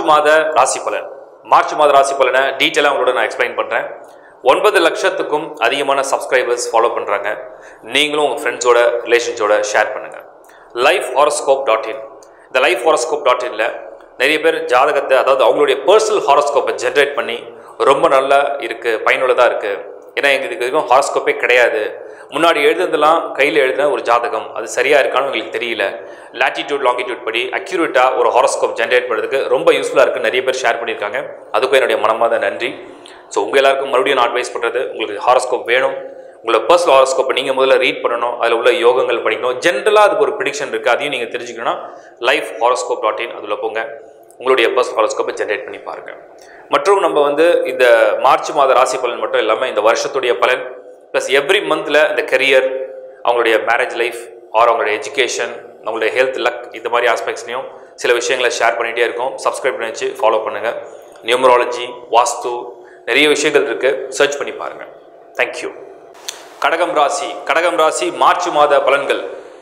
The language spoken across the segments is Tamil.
மாத ராசி பலன் மார்ச் மாத ராசி பலனை டீட்டெயிலாக உங்களோட நான் எக்ஸ்பிளைன் பண்ணுறேன் ஒன்பது லட்சத்துக்கும் அதிகமான சப்ஸ்கிரைபர்ஸ் ஃபாலோ பண்ணுறாங்க நீங்களும் உங்கள் ஃப்ரெண்ட்ஸோட ரிலேஷன்ஸோட ஷேர் பண்ணுங்கள் லைஃப் ஹாரோஸ்கோப் டாட் இன் இந்த லைஃப் ஹாரோஸ்கோப் டாட் இனில் நிறைய பேர் ஜாதகத்தை அதாவது அவங்களுடைய பர்சனல் ஹாரோஸ்கோப்பை ஜென்ரேட் பண்ணி ரொம்ப நல்லா இருக்குது பயனுள்ளதாக இருக்குது ஏன்னா எங்களுக்கு வரைக்கும் ஹாரோஸ்கோப்பே கிடையாது முன்னாடி எழுதுனதெல்லாம் கையில் எழுதின ஒரு ஜாதகம் அது சரியாக இருக்கான்னு எங்களுக்கு தெரியல லாட்டிடியூட் லாங்கிடியூட் படி அக்யூரேட்டாக ஒரு ஹாரோஸ்கோப் ஜென்ரேட் பண்ணுறதுக்கு ரொம்ப யூஸ்ஃபுல்லாக இருக்குன்னு நிறைய பேர் ஷேர் பண்ணியிருக்காங்க அதுக்கும் என்னுடைய மனமாத நன்றி ஸோ உங்கள் எல்லாருக்கும் மறுபடியும் நான் அட்வைஸ் பண்ணுறது உங்களுக்கு ஹாரோஸ்கோப் வேணும் உங்களோட பர்சனல் ஹாரோஸ்கோப்பை நீங்கள் முதல்ல ரீட் பண்ணணும் அதில் உள்ள யோகங்கள் படிக்கணும் ஜென்ரலாக அதுக்கு ஒரு ப்ரிடிக்ஷன் இருக்குது அதையும் நீங்கள் தெரிஞ்சுக்கணும்னா லைஃப் ஹாரோஸ்கோப் டாட் இன் அதில் போங்க உங்களுடைய பர்சனல் ஹாரோஸ்கோப்பை ஜென்ரேட் பண்ணி பாருங்கள் மற்றும் நம்ம வந்து இந்த மார்ச் மாத ராசி பலன் மட்டும் இல்லாமல் இந்த வருஷத்துடைய பலன் ப்ளஸ் எவ்ரி மந்தில் இந்த கெரியர் அவங்களுடைய மேரேஜ் லைஃப் ஆர் அவங்களுடைய எஜுகேஷன் அவங்களுடைய ஹெல்த் லக் இந்த மாதிரி ஆஸ்பெக்ட்ஸ்லையும் சில விஷயங்களை ஷேர் பண்ணிகிட்டே இருக்கோம் சப்ஸ்கிரைப் பண்ணி வச்சு ஃபாலோ பண்ணுங்கள் நியூமராலஜி வாஸ்து நிறைய விஷயங்கள் இருக்குது சர்ச் பண்ணி பாருங்கள் தேங்க்யூ கடகம் ராசி கடகம் ராசி மார்ச் மாத பலன்கள்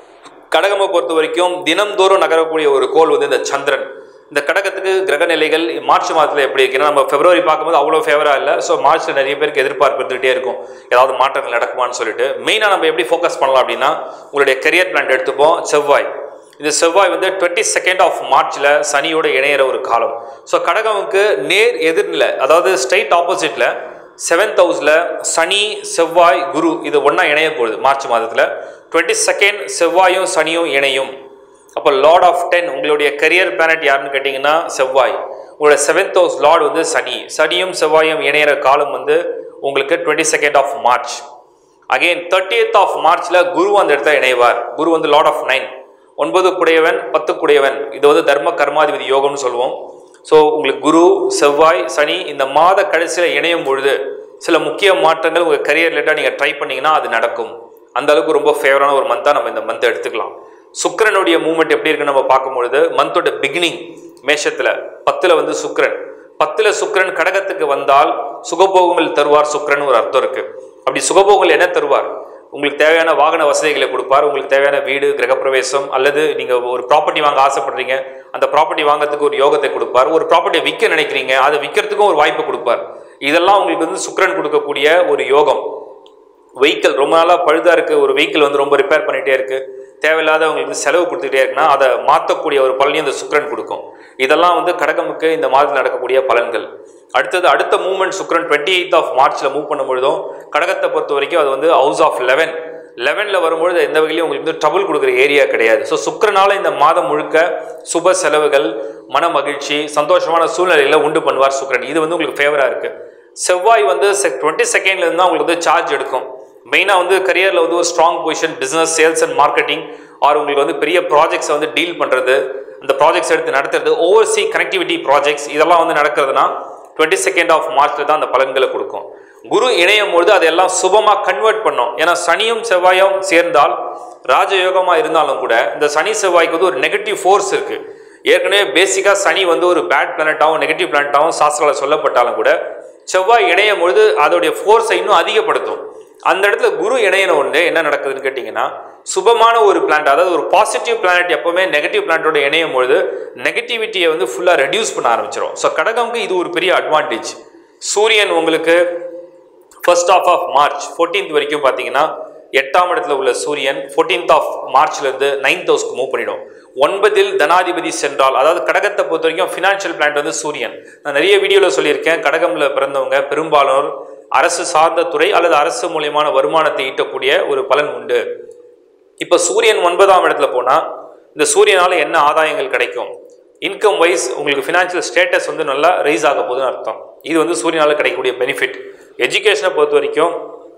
கடகமை பொறுத்த வரைக்கும் தினம்தோறும் நகரக்கூடிய ஒரு கோள் வந்து இந்த சந்திரன் இந்த கடகத்துக்கு கிரக நிலைகள் மார்ச் மாதத்தில் எப்படி இருக்குன்னா நம்ம பிப்ரவரி பார்க்கும்போது அவ்வளோ ஃபேவராக இல்லை ஸோ மார்ச்சில் நிறைய பேருக்கு எதிர்பார்ப்பு இருந்துகிட்டே இருக்கும் ஏதாவது மாற்றங்கள் நடக்குமான்னு சொல்லிட்டு மெயினாக நம்ம எப்படி ஃபோக்கஸ் பண்ணலாம் அப்படின்னா உங்களுடைய கெரியர் பிளான் எடுத்துப்போம் செவ்வாய் இந்த செவ்வாய் வந்து டுவெண்ட்டி செகண்ட் ஆஃப் மார்ச்சில் சனியோட இணையிற ஒரு காலம் ஸோ கடகமுக்கு நேர் எதிர்நிலை அதாவது ஸ்ட்ரைட் ஆப்போசிட்டில் செவன்த் ஹவுஸில் சனி செவ்வாய் குரு இது ஒன்றா இணைய போகுது மார்ச் மாதத்தில் டுவெண்ட்டி செகண்ட் செவ்வாயும் சனியும் இணையும் அப்போ லார்ட் ஆஃப் டென் உங்களுடைய கரியர் பிளானட் யாருன்னு கேட்டிங்கன்னா செவ்வாய் உங்களோட செவன்த் ஹவுஸ் லார்ட் வந்து சனி சனியும் செவ்வாயும் இணையிற காலம் வந்து உங்களுக்கு twenty second of March again thirtieth of மார்ச்சில் குரு அந்த இடத்துல இணைவார் குரு வந்து லார்ட் ஆஃப் நைன் ஒன்பது குடையவன் பத்து குடையவன் இது வந்து தர்ம கர்மாதிபதி யோகம்னு சொல்லுவோம் ஸோ உங்களுக்கு குரு செவ்வாய் சனி இந்த மாத கடைசியில் இணையும் பொழுது சில முக்கிய மாற்றங்கள் உங்கள் கரியர் ரிலேட்டாக நீங்கள் ட்ரை பண்ணீங்கன்னா அது நடக்கும் அந்த அளவுக்கு ரொம்ப ஃபேவரான ஒரு மந்தாக நம்ம இந்த மந்த்தை எடுத்துக்கலாம் சுக்கிரனுடைய மூமெண்ட் எப்படி இருக்குன்னு நம்ம பார்க்கும்பொழுது மந்தோட பிகினிங் மேஷத்தில் பத்தில் வந்து சுக்கிரன் பத்தில் சுக்கிரன் கடகத்துக்கு வந்தால் சுகபோகங்கள் தருவார் சுக்கிரன் ஒரு அர்த்தம் இருக்கு அப்படி சுகபோகங்கள் என்ன தருவார் உங்களுக்கு தேவையான வாகன வசதிகளை கொடுப்பார் உங்களுக்கு தேவையான வீடு கிரகப்பிரவேசம் அல்லது நீங்கள் ஒரு ப்ராப்பர்ட்டி வாங்க ஆசைப்படுறீங்க அந்த ப்ராப்பர்ட்டி வாங்குறதுக்கு ஒரு யோகத்தை கொடுப்பார் ஒரு ப்ராப்பர்ட்டியை விற்க நினைக்கிறீங்க அதை விற்கிறதுக்கும் ஒரு வாய்ப்பு கொடுப்பார் இதெல்லாம் உங்களுக்கு வந்து சுக்கிரன் கொடுக்கக்கூடிய ஒரு யோகம் வெஹிக்கிள் ரொம்ப நாளாக பழுதாக இருக்குது ஒரு வெஹிக்கிள் வந்து ரொம்ப ரிப்பேர் பண்ணிகிட்டே இருக்குது தேவையில்லாத உங்களுக்கு செலவு கொடுத்துட்டே இருக்குன்னா அதை மாற்றக்கூடிய ஒரு பலனையும் இந்த சுக்கிரன் கொடுக்கும் இதெல்லாம் வந்து கடகமுக்கு இந்த மாதத்தில் நடக்கக்கூடிய பலன்கள் அடுத்தது அடுத்த மூவ்மெண்ட் சுக்கிரன் டுவெண்ட்டி எயித் ஆஃப் மார்ச்சில் மூவ் பண்ணும்பொழுதும் கடகத்தை பொறுத்த வரைக்கும் அது வந்து ஹவுஸ் ஆஃப் லெவன் லெவனில் வரும்பொழுது எந்த வகையிலையும் உங்களுக்கு வந்து ட்ரபிள் கொடுக்குற ஏரியா கிடையாது ஸோ சுக்கிரனால இந்த மாதம் முழுக்க சுப செலவுகள் மன மகிழ்ச்சி சந்தோஷமான சூழ்நிலைகளை உண்டு பண்ணுவார் சுக்கிரன் இது வந்து உங்களுக்கு ஃபேவராக இருக்குது செவ்வாய் வந்து டுவெண்ட்டி செகண்ட்லேருந்து தான் உங்களுக்கு வந்து சார்ஜ் எடுக்கும் மெயினாக வந்து கரியரில் வந்து ஒரு strong position business sales and marketing or உங்களுக்கு வந்து பெரிய ப்ராஜெக்ட்ஸை வந்து டீல் பண்ணுறது அந்த ப்ராஜெக்ட்ஸ் எடுத்து நடத்துறது ஓவர்சி கனெக்டிவிட்டி ப்ராஜெக்ட்ஸ் இதெல்லாம் வந்து நடக்கிறதுனா டுவெண்ட்டி செகண்ட் ஆஃப் மார்ச்சில் தான் அந்த பலன்களை கொடுக்கும் குரு இணையும் பொழுது அதெல்லாம் சுபமாக கன்வெர்ட் பண்ணும் ஏன்னா சனியும் செவ்வாயும் சேர்ந்தால் ராஜயோகமாக இருந்தாலும் கூட இந்த சனி செவ்வாய்க்கு வந்து ஒரு நெகட்டிவ் ஃபோர்ஸ் இருக்குது ஏற்கனவே பேசிக்காக சனி வந்து ஒரு பேட் பிளானட்டாகவும் நெகட்டிவ் பிளானட்டாகவும் சாஸ்திரால சொல்லப்பட்டாலும் கூட செவ்வாய் இணையும் பொழுது அதோடைய ஃபோர்ஸை இன்னும் அதிகப்படுத்தும் அந்த இடத்துல குரு இணையின ஒன்று என்ன நடக்குதுன்னு கேட்டிங்கன்னா சுபமான ஒரு பிளானட் அதாவது ஒரு பாசிட்டிவ் பிளானட் எப்போவுமே நெகட்டிவ் பிளானட்டோட இணையும் பொழுது நெகட்டிவிட்டியை வந்து ஃபுல்லாக ரெடியூஸ் பண்ண ஆரம்பிச்சிடும் ஸோ கடகம்க்கு இது ஒரு பெரிய அட்வான்டேஜ் சூரியன் உங்களுக்கு first of of March fourteenth வரைக்கும் பார்த்தீங்கன்னா எட்டாம் இடத்துல உள்ள சூரியன் ஃபோர்டீன்த் ஆஃப் மார்ச்லேருந்து நைன்த் ஹவுஸ்க்கு மூவ் பண்ணிடும் ஒன்பதில் தனாதிபதி சென்றால் அதாவது கடகத்தை பொறுத்த வரைக்கும் ஃபினான்ஷியல் பிளான் வந்து சூரியன் நான் நிறைய வீடியோவில் சொல்லியிருக்கேன் கடகமில் பிறந்தவங்க பெரும்பாலோர் அரசு சார்ந்த துறை அல்லது அரசு மூலியமான வருமானத்தை ஈட்டக்கூடிய ஒரு பலன் உண்டு இப்போ சூரியன் ஒன்பதாம் இடத்துல போனால் இந்த சூரியனால் என்ன ஆதாயங்கள் கிடைக்கும் இன்கம் வைஸ் உங்களுக்கு ஃபினான்ஷியல் ஸ்டேட்டஸ் வந்து நல்லா ரைஸ் ஆக போகுதுன்னு அர்த்தம் இது வந்து சூரியனால் கிடைக்கக்கூடிய பெனிஃபிட் எஜுகேஷனை பொறுத்த வரைக்கும்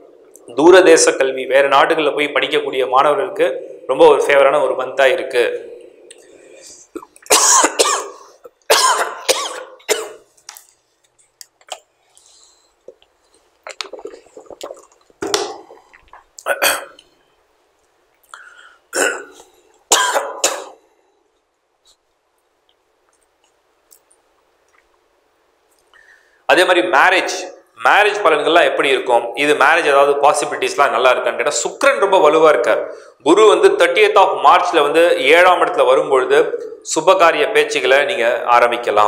தூரதேச கல்வி வேறு நாடுகளில் போய் படிக்கக்கூடிய மாணவர்களுக்கு ரொம்ப ஒரு ஃபேவரான ஒரு மந்தாக இருக்குது அதே மாதிரி மேரேஜ் மேரேஜ் பலன்கள்லாம் எப்படி இருக்கும் இது மேரேஜ் ஏதாவது பாசிபிலிட்டிஸ்லாம் நல்லா இருக்கான்னு கேட்டால் சுக்ரன் ரொம்ப வலுவாக இருக்கார் குரு வந்து தேர்ட்டியத் ஆஃப் மார்ச்சில் வந்து ஏழாம் இடத்துல வரும்பொழுது சுபகாரிய பேச்சுகளை நீங்கள் ஆரம்பிக்கலாம்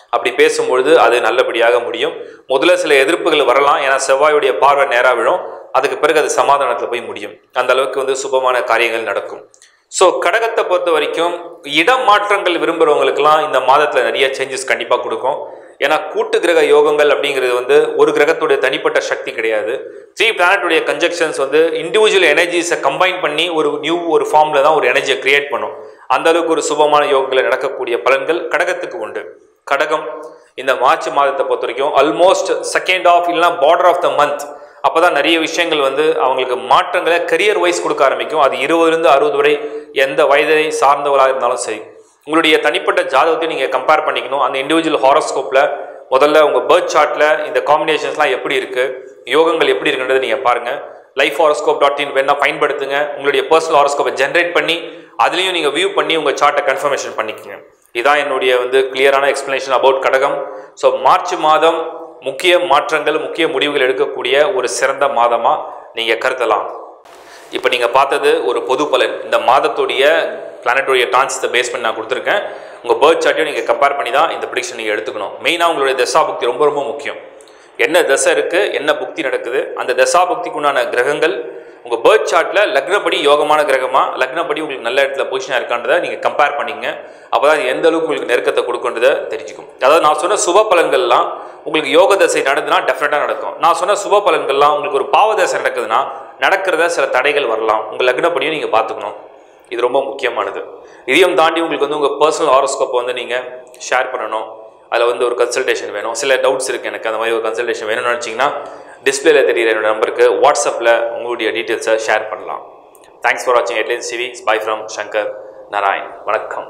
அப்படி பேசும்பொழுது அது நல்லபடியாக முடியும் முதல்ல சில எதிர்ப்புகள் வரலாம் ஏன்னா செவ்வாயுடைய பார்வை நேராக விழும் அதுக்கு பிறகு அது சமாதானத்தில் போய் முடியும் அந்த அளவுக்கு வந்து சுபமான காரியங்கள் நடக்கும் ஸோ கடகத்தை பொறுத்த வரைக்கும் இடம் மாற்றங்கள் விரும்புகிறவங்களுக்குலாம் இந்த மாதத்தில் நிறைய சேஞ்சஸ் கண்டிப்பாக கொடுக்கும் ஏன்னா கூட்டு கிரக யோகங்கள் அப்படிங்கிறது வந்து ஒரு கிரகத்துடைய தனிப்பட்ட சக்தி கிடையாது த்ரீ பிளானட்டுடைய கன்ஜெக்ஷன்ஸ் வந்து இண்டிவிஜுவல் எனர்ஜிஸை கம்பைன் பண்ணி ஒரு நியூ ஒரு ஃபார்மில் தான் ஒரு எனர்ஜியை கிரியேட் பண்ணும் அந்த அளவுக்கு ஒரு சுபமான யோகங்களை நடக்கக்கூடிய பலன்கள் கடகத்துக்கு உண்டு கடகம் இந்த மார்ச் மாதத்தை பொறுத்த வரைக்கும் ஆல்மோஸ்ட் செகண்ட் ஆஃப் இல்லைனா பார்டர் ஆஃப் த மந்த் அப்போ தான் நிறைய விஷயங்கள் வந்து அவங்களுக்கு மாற்றங்களை கரியர் வைஸ் கொடுக்க ஆரம்பிக்கும் அது இருபதுலேருந்து அறுபது வரை எந்த வயதை சார்ந்தவராக இருந்தாலும் சரி உங்களுடைய தனிப்பட்ட ஜாதகத்தை நீங்கள் கம்பேர் பண்ணிக்கணும் அந்த இண்டிவிஜுவல் ஹாரோஸ்கோப்பில் முதல்ல உங்கள் பர்த் சார்ட்டில் இந்த காம்பினேஷன்ஸ்லாம் எப்படி இருக்குது யோகங்கள் எப்படி இருக்குன்றதை நீங்கள் பாருங்கள் லைஃப் ஹாரோஸ்கோப் டாட் இன் வேணால் பயன்படுத்துங்க உங்களுடைய பர்சனல் ஹாரோஸ்கோப்பை ஜென்ரேட் பண்ணி அதுலேயும் நீங்கள் வியூ பண்ணி உங்கள் சார்ட்டை கன்ஃபர்மேஷன் பண்ணிக்கோங்க இதான் என்னுடைய வந்து கிளியரான எக்ஸ்ப்ளனேஷன் அபவுட் கடகம் ஸோ மார்ச் மாதம் முக்கிய மாற்றங்கள் முக்கிய முடிவுகள் எடுக்கக்கூடிய ஒரு சிறந்த மாதமாக நீங்கள் கருதலாம் இப்போ நீங்கள் பார்த்தது ஒரு பொது பலன் இந்த மாதத்துடைய பிளானட்டுடைய டான்ஸை பேஸ் பண்ணி நான் கொடுத்துருக்கேன் உங்கள் பேர்த் சார்ட்டையும் நீங்கள் கம்பேர் பண்ணி தான் இந்த ப்ரிடிக்ஷன் நீங்கள் எடுத்துக்கணும் மெயினாக உங்களுடைய தசா புக்தி ரொம்ப ரொம்ப முக்கியம் என்ன தசை இருக்குது என்ன புக்தி நடக்குது அந்த தசா புக்திக்கு உண்டான கிரகங்கள் உங்கள் பேர்த் சார்ட்டில் லக்னப்படி யோகமான கிரகமா லக்னப்படி உங்களுக்கு நல்ல இடத்துல பொசிஷனாக இருக்கான்றதை நீங்கள் கம்பேர் பண்ணிங்க அப்போ தான் எந்த அளவுக்கு உங்களுக்கு நெருக்கத்தை கொடுக்குன்றதை தெரிஞ்சுக்கும் அதாவது நான் சொன்ன சுப பலன்கள்லாம் உங்களுக்கு யோக தசை நடந்துன்னா டெஃபினட்டாக நடக்கும் நான் சொன்ன சுப பலன்கள்லாம் உங்களுக்கு ஒரு பாவ தசை நடக்குதுன்னா நடக்கிறத சில தடைகள் வரலாம் உங்கள் லக்னப்படியும் நீங்கள் பார்த்துக்கணும் இது ரொம்ப முக்கியமானது இதையும் தாண்டி உங்களுக்கு வந்து உங்கள் பர்சனல் ஹாரோஸ்கோப்பை வந்து நீங்கள் ஷேர் பண்ணணும் அதில் வந்து ஒரு கன்சல்டேஷன் வேணும் சில டவுட்ஸ் இருக்குது எனக்கு அந்த மாதிரி ஒரு கன்சல்டேஷன் வேணும்னு நினச்சிங்கன்னா டிஸ்பிளேல தெரியுற என்னோட நம்பருக்கு வாட்ஸ்அப்பில் உங்களுடைய டீட்டெயில்ஸை ஷேர் பண்ணலாம் தேங்க்ஸ் ஃபார் வாட்சிங் headline CV by from Shankar Narayan வணக்கம்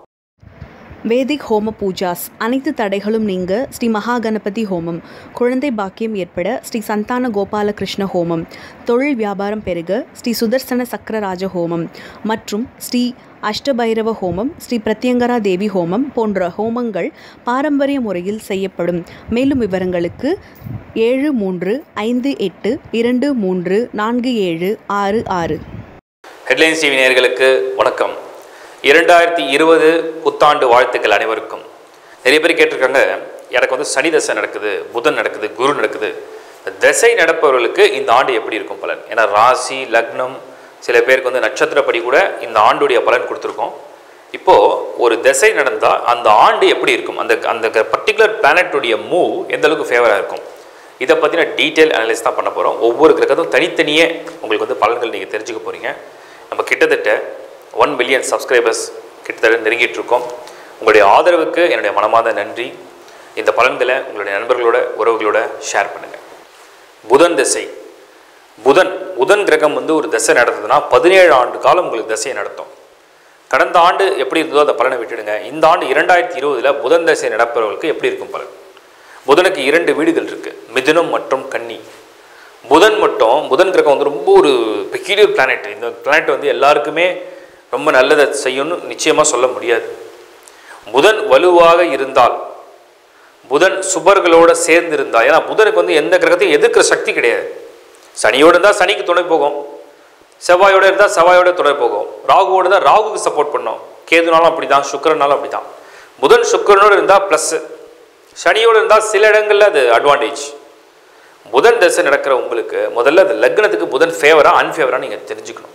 வேதிக் ஹோம பூஜாஸ் அனைத்து தடைகளும் நீங்க ஸ்ரீ மகா கணபதி ஹோமம் குழந்தை பாக்கியம் ஏற்பட ஸ்ரீ சந்தான கோபால கிருஷ்ண ஹோமம் தொழில் வியாபாரம் பெருக ஸ்ரீ சுதர்சன சக்கரராஜ ஹோமம் மற்றும் ஸ்ரீ அஷ்டபைரவ ஹோமம் ஸ்ரீ பிரத்யங்கரா தேவி ஹோமம் போன்ற ஹோமங்கள் பாரம்பரிய முறையில் செய்யப்படும் மேலும் விவரங்களுக்கு ஏழு மூன்று ஐந்து எட்டு இரண்டு மூன்று நான்கு ஏழு ஆறு ஆறு ஹெட்லைன்ஸ் டிவி நேயர்களுக்கு வணக்கம் இரண்டாயிரத்தி இருபது புத்தாண்டு வாழ்த்துக்கள் அனைவருக்கும் நிறைய பேர் கேட்டிருக்காங்க எனக்கு வந்து சனி தசை நடக்குது புதன் நடக்குது குரு நடக்குது இந்த திசை நடப்பவர்களுக்கு இந்த ஆண்டு எப்படி இருக்கும் பலன் ஏன்னா ராசி லக்னம் சில பேருக்கு வந்து நட்சத்திரப்படி கூட இந்த ஆண்டுடைய பலன் கொடுத்துருக்கோம் இப்போது ஒரு திசை நடந்தால் அந்த ஆண்டு எப்படி இருக்கும் அந்த அந்த பர்டிகுலர் பிளானட்டுடைய மூவ் எந்த அளவுக்கு ஃபேவராக இருக்கும் இதை பற்றின டீட்டெயில் அனலைஸ் தான் பண்ண போகிறோம் ஒவ்வொரு கிரகத்தும் தனித்தனியே உங்களுக்கு வந்து பலன்கள் நீங்கள் தெரிஞ்சுக்க போகிறீங்க நம்ம கிட்டத்தட்ட ஒன் மில்லியன் சப்ஸ்கிரைபர்ஸ் கிட்டத்தட்ட நெருங்கிட்டு இருக்கோம் உங்களுடைய ஆதரவுக்கு என்னுடைய மனமார்ந்த நன்றி இந்த பலன்களை உங்களுடைய நண்பர்களோட உறவுகளோட ஷேர் பண்ணுங்கள் புதன் திசை புதன் புதன் கிரகம் வந்து ஒரு திசை நடத்துதுன்னா பதினேழு ஆண்டு காலம் உங்களுக்கு திசையை நடத்தும் கடந்த ஆண்டு எப்படி இருந்ததோ அந்த பலனை விட்டுடுங்க இந்த ஆண்டு இரண்டாயிரத்தி இருபதில் புதன் திசை நடப்பவர்களுக்கு எப்படி இருக்கும் பலன் புதனுக்கு இரண்டு வீடுகள் இருக்குது மிதுனம் மற்றும் கன்னி புதன் மட்டும் புதன் கிரகம் வந்து ரொம்ப ஒரு பெக்யூலியர் பிளானட் இந்த பிளானட் வந்து எல்லாருக்குமே ரொம்ப நல்லதை செய்யும்னு நிச்சயமாக சொல்ல முடியாது புதன் வலுவாக இருந்தால் புதன் சுபர்களோட சேர்ந்து இருந்தால் ஏன்னா புதனுக்கு வந்து எந்த கிரகத்தையும் எதிர்க்கிற சக்தி கிடையாது சனியோடு இருந்தால் சனிக்கு துணை போகும் செவ்வாயோட இருந்தால் செவ்வாயோட துணை போகும் ராகுவோடு தான் ராகுக்கு சப்போர்ட் பண்ணும் கேதுனாலும் அப்படி தான் சுக்கரனாலும் அப்படி தான் புதன் சுக்கரனோடு இருந்தால் ப்ளஸ்ஸு சனியோடு இருந்தால் சில இடங்களில் அது அட்வான்டேஜ் புதன் தசை நடக்கிற உங்களுக்கு முதல்ல அந்த லக்னத்துக்கு புதன் ஃபேவரா அன்ஃபேவரா நீங்கள் தெரிஞ்சுக்கணும்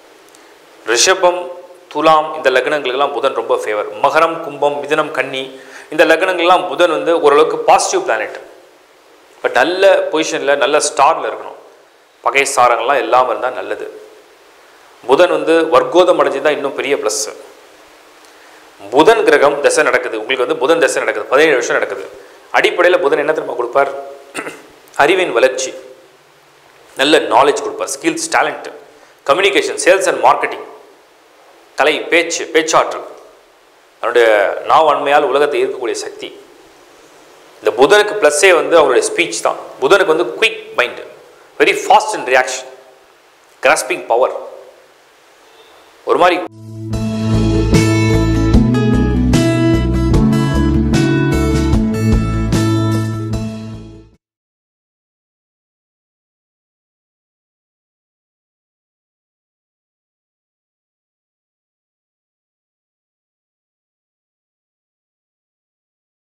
ரிஷபம் துலாம் இந்த லக்னங்களுக்கெல்லாம் புதன் ரொம்ப ஃபேவர் மகரம் கும்பம் மிதுனம் கன்னி இந்த லக்னங்கள்லாம் புதன் வந்து ஓரளவுக்கு பாசிட்டிவ் பிளானட் பட் நல்ல பொசிஷனில் நல்ல ஸ்டாரில் இருக்கணும் பகை சாரங்கள்லாம் இல்லாமல் இருந்தால் நல்லது புதன் வந்து வர்க்கோதம் அடைஞ்சுதான் இன்னும் பெரிய ப்ளஸ்ஸு புதன் கிரகம் தசை நடக்குது உங்களுக்கு வந்து புதன் தசை நடக்குது பதினேழு வருஷம் நடக்குது அடிப்படையில் புதன் என்ன தெரியுமா கொடுப்பார் அறிவின் வளர்ச்சி நல்ல நாலேஜ் கொடுப்பார் skills talent communication sales and marketing கலை பேச்சு பேச்சாற்றல் அவருடைய நாவன்மையால் உலகத்தை ஈர்க்கக்கூடிய சக்தி இந்த புதனுக்கு ப்ளஸ்ஸே வந்து அவருடைய ஸ்பீச் தான் புதனுக்கு வந்து quick mind very fast and reaction grasping power ஒரு மாதிரி